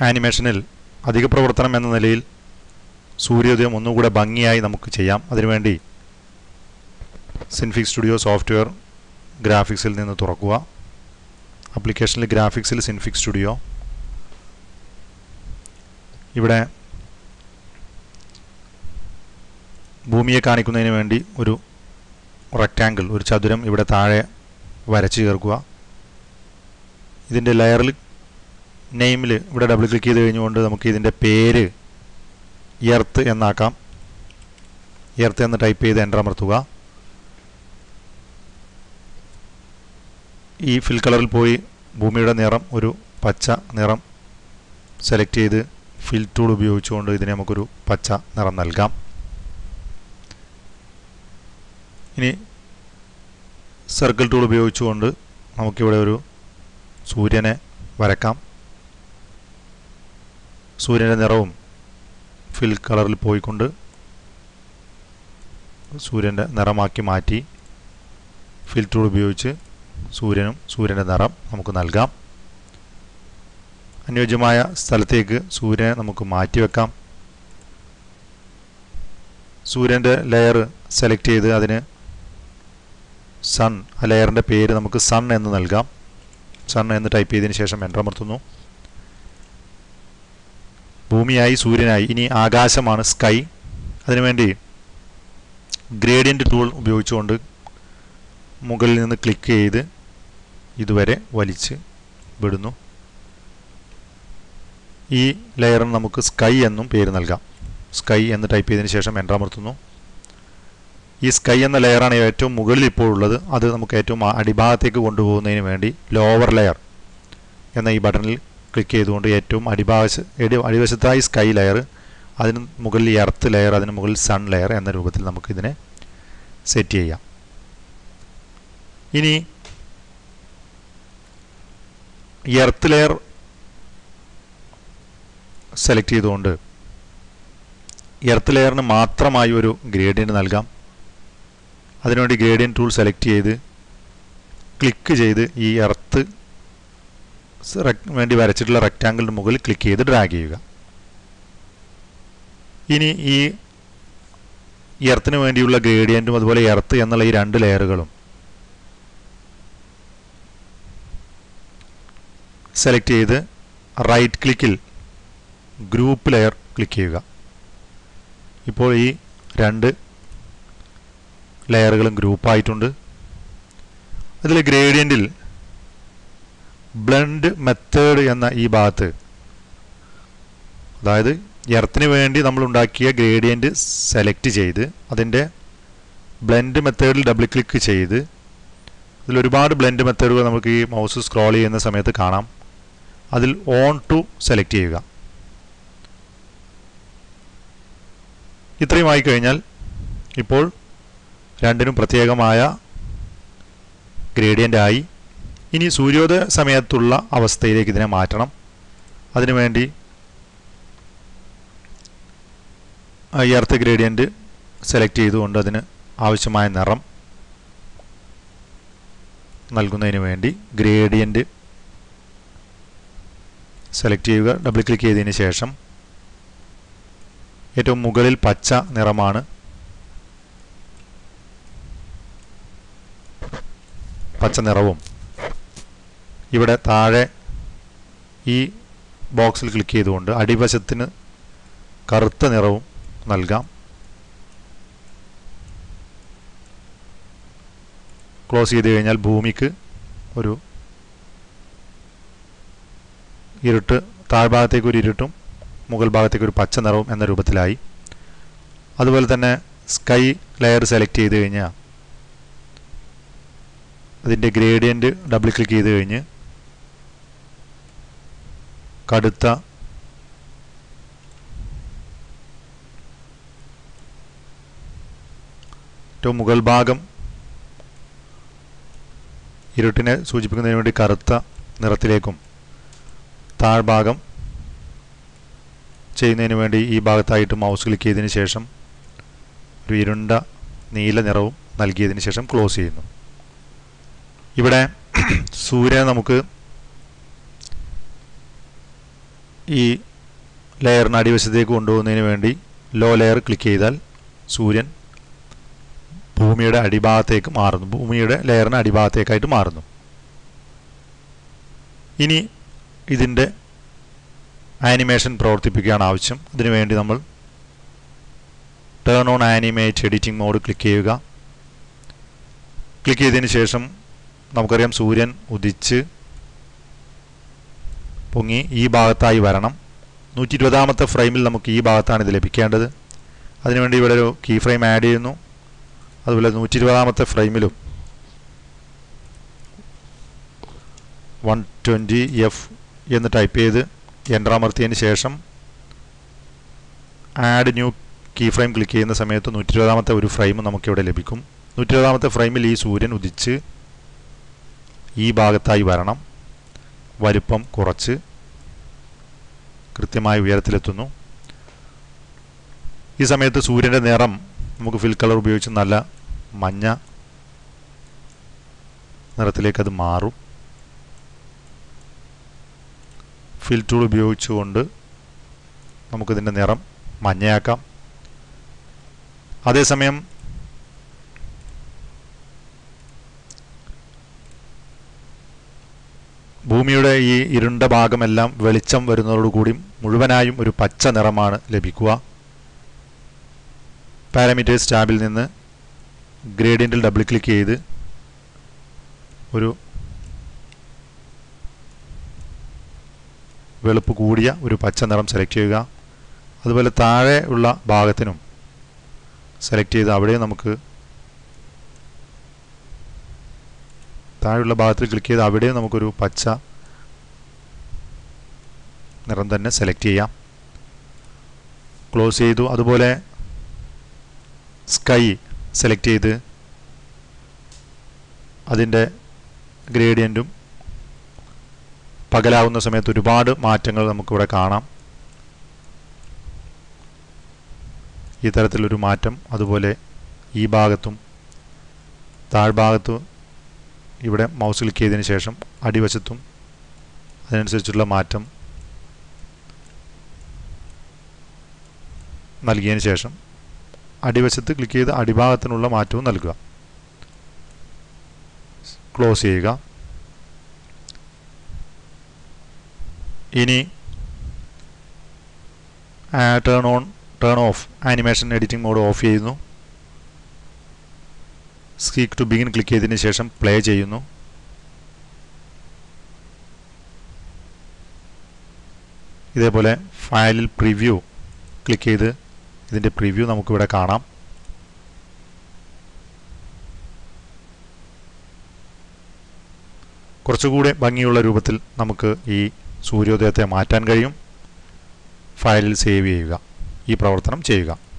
ആനിമേഷനിൽ അധിക പ്രവർത്തനം എന്ന നിലയിൽ സൂര്യോദയം ഒന്നുകൂടെ ഭംഗിയായി നമുക്ക് ചെയ്യാം അതിനുവേണ്ടി സിൻഫിക് സ്റ്റുഡിയോ സോഫ്റ്റ്വെയർ ഗ്രാഫിക്സിൽ നിന്ന് തുറക്കുക ആപ്ലിക്കേഷനിൽ ഗ്രാഫിക്സിൽ സിൻഫിക് സ്റ്റുഡിയോ ഇവിടെ ഭൂമിയെ കാണിക്കുന്നതിന് വേണ്ടി ഒരു റെക്റ്റാങ്കിൾ ഒരു ചതുരം ഇവിടെ താഴെ വരച്ച് ചേർക്കുക ഇതിൻ്റെ ലെയറിൽ നെയിമിൽ ഇവിടെ ഡബിൾ ക്ലിക്ക് ചെയ്ത് കഴിഞ്ഞുകൊണ്ട് നമുക്ക് ഇതിൻ്റെ പേര് എർത്ത് എന്നാക്കാം എർത്ത് എന്ന് ടൈപ്പ് ചെയ്ത് എൻ്റർ അമർത്തുക ഈ ഫിൽ കളറിൽ പോയി ഭൂമിയുടെ നിറം ഒരു പച്ച നിറം സെലക്ട് ചെയ്ത് ഫിൽ ടൂൾ ഉപയോഗിച്ചുകൊണ്ട് ഇതിനെ നമുക്കൊരു പച്ച നിറം നൽകാം ഇനി സർക്കിൾ ടൂൾ ഉപയോഗിച്ചുകൊണ്ട് നമുക്കിവിടെ ഒരു സൂര്യനെ വരക്കാം സൂര്യൻ്റെ നിറവും ഫിൽ കളറിൽ പോയിക്കൊണ്ട് സൂര്യൻ്റെ നിറമാക്കി മാറ്റി ഫിൽ ടൂൾ ഉപയോഗിച്ച് സൂര്യനും സൂര്യൻ്റെ നിറം നമുക്ക് നൽകാം അനുയോജ്യമായ സ്ഥലത്തേക്ക് സൂര്യനെ നമുക്ക് മാറ്റിവെക്കാം സൂര്യൻ്റെ ലെയർ സെലക്ട് ചെയ്ത് അതിന് സൺ ആ ലെയറിൻ്റെ പേര് നമുക്ക് സൺ എന്ന് നൽകാം സൺ എന്ന് ടൈപ്പ് ചെയ്തതിന് ശേഷം എൻ്റർ അമർത്തുന്നു ഭൂമിയായി സൂര്യനായി ഇനി ആകാശമാണ് സ്കൈ അതിനുവേണ്ടി ഗ്രേഡിയൻ്റ് ടൂൾ ഉപയോഗിച്ചുകൊണ്ട് മുകളിൽ നിന്ന് ക്ലിക്ക് ചെയ്ത് ഇതുവരെ വലിച്ച് വിടുന്നു ഈ ലെയറിന് നമുക്ക് സ്കൈ എന്നും പേര് നൽകാം സ്കൈ എന്ന് ടൈപ്പ് ചെയ്തതിന് ശേഷം എൻ്റർ അമർത്തുന്നു ഈ സ്കൈ എന്ന ലെയറാണ് ഏറ്റവും മുകളിൽ ഇപ്പോൾ ഉള്ളത് അത് നമുക്ക് ഏറ്റവും അടിഭാഗത്തേക്ക് കൊണ്ടുപോകുന്നതിന് വേണ്ടി ലോവർ ലെയർ എന്ന ഈ ബട്ടണിൽ ക്ലിക്ക് ചെയ്തുകൊണ്ട് ഏറ്റവും അടിഭാഗ അടിവശത്തായി സ്കൈ ലെയർ അതിന് മുകളിൽ എർത്ത് ലെയർ അതിന് മുകളിൽ സൺ ലെയർ എന്ന രൂപത്തിൽ നമുക്ക് ഇതിനെ സെറ്റ് ചെയ്യാം ഇനി എർത്ത് ലെയർ സെലക്ട് ചെയ്തുകൊണ്ട് എർത്ത് ലെയറിന് മാത്രമായി ഒരു ഗ്രേഡിയൻ്റ് നൽകാം അതിനുവേണ്ടി ഗ്രേഡിയൻ ടൂൾ സെലക്ട് ചെയ്ത് ക്ലിക്ക് ചെയ്ത് ഈ എർത്ത് വേണ്ടി വരച്ചിട്ടുള്ള റെക്റ്റാങ്കിളിന് മുകളിൽ ക്ലിക്ക് ചെയ്ത് ഡ്രാഗ് ചെയ്യുക ഇനി ഈ എർത്തിന് വേണ്ടിയുള്ള ഗ്രേഡിയൻറ്റും അതുപോലെ എർത്ത് എന്നുള്ള ഈ രണ്ട് ലെയറുകളും സെലക്ട് ചെയ്ത് റൈറ്റ് ക്ലിക്കിൽ ഗ്രൂപ്പ് ലെയർ ക്ലിക്ക് ചെയ്യുക ഇപ്പോൾ ഈ രണ്ട് ലെയറുകളും ഗ്രൂപ്പായിട്ടുണ്ട് അതിൽ ഗ്രേഡിയൻറ്റിൽ ബ്ലണ്ട് മെത്തേഡ് എന്ന ഈ ഭാഗത്ത് അതായത് എർത്തിന് വേണ്ടി നമ്മൾ ഉണ്ടാക്കിയ ഗ്രേഡിയൻറ്റ് സെലക്ട് ചെയ്ത് അതിൻ്റെ ബ്ലെൻഡ് മെത്തേഡിൽ ഡബിൾ ക്ലിക്ക് ചെയ്ത് ഇതിൽ ഒരുപാട് ബ്ലെൻഡ് മെത്തേഡുകൾ നമുക്ക് ഈ മൗസ് സ്ക്രോൾ ചെയ്യുന്ന സമയത്ത് കാണാം അതിൽ ഓൺ ടു സെലക്ട് ചെയ്യുക ഇത്രയും ആയിക്കഴിഞ്ഞാൽ ഇപ്പോൾ രണ്ടിനും പ്രത്യേകമായ ഗ്രേഡിയൻ്റ് ആയി ഇനി സൂര്യോദയ സമയത്തുള്ള അവസ്ഥയിലേക്ക് ഇതിനെ മാറ്റണം അതിനുവേണ്ടി എർത്ത് ഗ്രേഡിയൻ്റ് സെലക്ട് ചെയ്തുകൊണ്ട് അതിന് ആവശ്യമായ നിറം നൽകുന്നതിന് വേണ്ടി ഗ്രേഡിയൻ്റ് സെലക്ട് ചെയ്യുക ഡബിൾ ക്ലിക്ക് ചെയ്തതിന് ശേഷം ഏറ്റവും മുകളിൽ പച്ച നിറമാണ് പച്ച നിറവും ഇവിടെ താഴെ ഈ ബോക്സിൽ ക്ലിക്ക് ചെയ്തുകൊണ്ട് അടിവശത്തിന് കറുത്ത നിറവും നൽകാം ക്ലോസ് ചെയ്ത് കഴിഞ്ഞാൽ ഭൂമിക്ക് ഒരു ഇരുട്ട് താഴ്ഭാഗത്തേക്ക് ഒരു ഇരുട്ടും മുകൾ ഭാഗത്തേക്ക് ഒരു പച്ച നിറവും എന്ന രൂപത്തിലായി അതുപോലെ തന്നെ സ്കൈ ലെയർ സെലക്ട് ചെയ്ത് കഴിഞ്ഞാൽ അതിൻ്റെ ഗ്രേഡിയൻറ്റ് ഡബിൾ ക്ലിക്ക് ചെയ്ത് കഴിഞ്ഞ് കടുത്ത ഏറ്റവും മുകൾ ഭാഗം ഇരുട്ടിനെ സൂചിപ്പിക്കുന്നതിന് വേണ്ടി കറുത്ത നിറത്തിലേക്കും താഴ്ഭാഗം ചെയ്യുന്നതിന് വേണ്ടി ഈ ഭാഗത്തായിട്ട് മൗസ് ക്ലിക്ക് ചെയ്തതിന് ശേഷം ഒരു ഇരുണ്ട നീല നിറവും നൽകിയതിന് ശേഷം ക്ലോസ് ചെയ്യുന്നു ഇവിടെ സൂര്യനെ നമുക്ക് ഈ ലെയറിന് അടിവശത്തേക്ക് കൊണ്ടുപോകുന്നതിന് വേണ്ടി ലോ ലെയർ ക്ലിക്ക് ചെയ്താൽ സൂര്യൻ ഭൂമിയുടെ അടിഭാഗത്തേക്ക് മാറുന്നു ഭൂമിയുടെ ലെയറിന് അടിഭാഗത്തേക്കായിട്ട് മാറുന്നു ഇനി ഇതിൻ്റെ ആനിമേഷൻ പ്രവർത്തിപ്പിക്കുകയാണ് ആവശ്യം അതിനുവേണ്ടി നമ്മൾ turn on animate editing mode click ചെയ്യുക ക്ലിക്ക് ചെയ്തതിന് ശേഷം നമുക്കറിയാം സൂര്യൻ ഉദിച്ച് പൊങ്ങി ഈ ഭാഗത്തായി വരണം നൂറ്റി ഇരുപതാമത്തെ ഫ്രെയിമിൽ നമുക്ക് ഈ ഭാഗത്താണ് ഇത് ലഭിക്കേണ്ടത് അതിനുവേണ്ടി ഇവിടെ ഒരു കീ ഫ്രെയിം ആഡ് ചെയ്യുന്നു അതുപോലെ നൂറ്റി ഇരുപതാമത്തെ ഫ്രെയിമിലും വൺ ട്വൻറ്റി എഫ് എന്ന് ടൈപ്പ് ചെയ്ത് എൻ്റർ അമർത്തിയതിന് ശേഷം add new keyframe click ചെയ്യുന്ന സമയത്ത് നൂറ്റി ഇരുപതാമത്തെ ഒരു ഫ്രെയിം നമുക്കിവിടെ ലഭിക്കും നൂറ്റി ഇരുപതാമത്തെ ഫ്രെയിമിൽ ഈ സൂര്യൻ ഉദിച്ച് ഈ ഭാഗത്തായി വരണം വലുപ്പം കുറച്ച് കൃത്യമായ ഉയരത്തിലെത്തുന്നു ഈ സമയത്ത് സൂര്യൻ്റെ നിറം നമുക്ക് ഫിൽ കളർ ഉപയോഗിച്ച് നല്ല മഞ്ഞ നിറത്തിലേക്ക് അത് മാറും ഫിൽ ടൂൾ ഉപയോഗിച്ചുകൊണ്ട് നമുക്കിതിൻ്റെ നിറം മഞ്ഞയാക്കാം അതേസമയം ഭൂമിയുടെ ഈ ഇരുണ്ട ഭാഗമെല്ലാം വെളിച്ചം വരുന്നതോടുകൂടി മുഴുവനായും ഒരു പച്ച നിറമാണ് ലഭിക്കുക പാരാമീറ്റേഴ്സ് ടാബിൽ നിന്ന് ഗ്രേഡിയൻറ്റിൽ ഡബിൾ ക്ലിക്ക് ചെയ്ത് ഒരു വെളുപ്പ് കൂടിയ ഒരു പച്ച നിറം സെലക്ട് ചെയ്യുക അതുപോലെ താഴെ ഉള്ള ഭാഗത്തിനും സെലക്ട് ചെയ്ത് അവിടെ നമുക്ക് താഴെയുള്ള ഭാഗത്തിൽ ക്ലിക്ക് ചെയ്ത് അവിടെ നമുക്കൊരു പച്ച നിറം തന്നെ സെലക്ട് ചെയ്യാം ക്ലോസ് ചെയ്തു അതുപോലെ സ്കൈ സെലക്ട് ചെയ്ത് അതിൻ്റെ ഗ്രേഡിയൻറ്റും പകലാവുന്ന സമയത്ത് ഒരുപാട് മാറ്റങ്ങൾ നമുക്കിവിടെ കാണാം ഈ തരത്തിലൊരു മാറ്റം അതുപോലെ ഈ ഭാഗത്തും താഴ്ഭാഗത്തും ഇവിടെ മൗസ് ക്ലിക്ക് ചെയ്തതിന് ശേഷം അടിവശത്തും അതിനനുസരിച്ചുള്ള മാറ്റം നൽകിയതിന് ശേഷം അടിവശത്ത് ക്ലിക്ക് ചെയ്ത് അടിഭാഗത്തിനുള്ള മാറ്റവും നൽകുക ക്ലോസ് ചെയ്യുക ഇനി turn on turn off animation editing mode off ചെയ്യുന്നു സ്കീക്ക് ടു ബിഗിൻ ക്ലിക്ക് ചെയ്തതിന് ശേഷം പ്ലേ ചെയ്യുന്നു ഇതേപോലെ ഫയലിൽ പ്രിവ്യൂ ക്ലിക്ക് ചെയ്ത് ഇതിൻ്റെ പ്രിവ്യൂ നമുക്കിവിടെ കാണാം കുറച്ചുകൂടെ ഭംഗിയുള്ള രൂപത്തിൽ നമുക്ക് ഈ സൂര്യോദയത്തെ മാറ്റാൻ കഴിയും ഫയലിൽ സേവ് ചെയ്യുക ഈ പ്രവർത്തനം ചെയ്യുക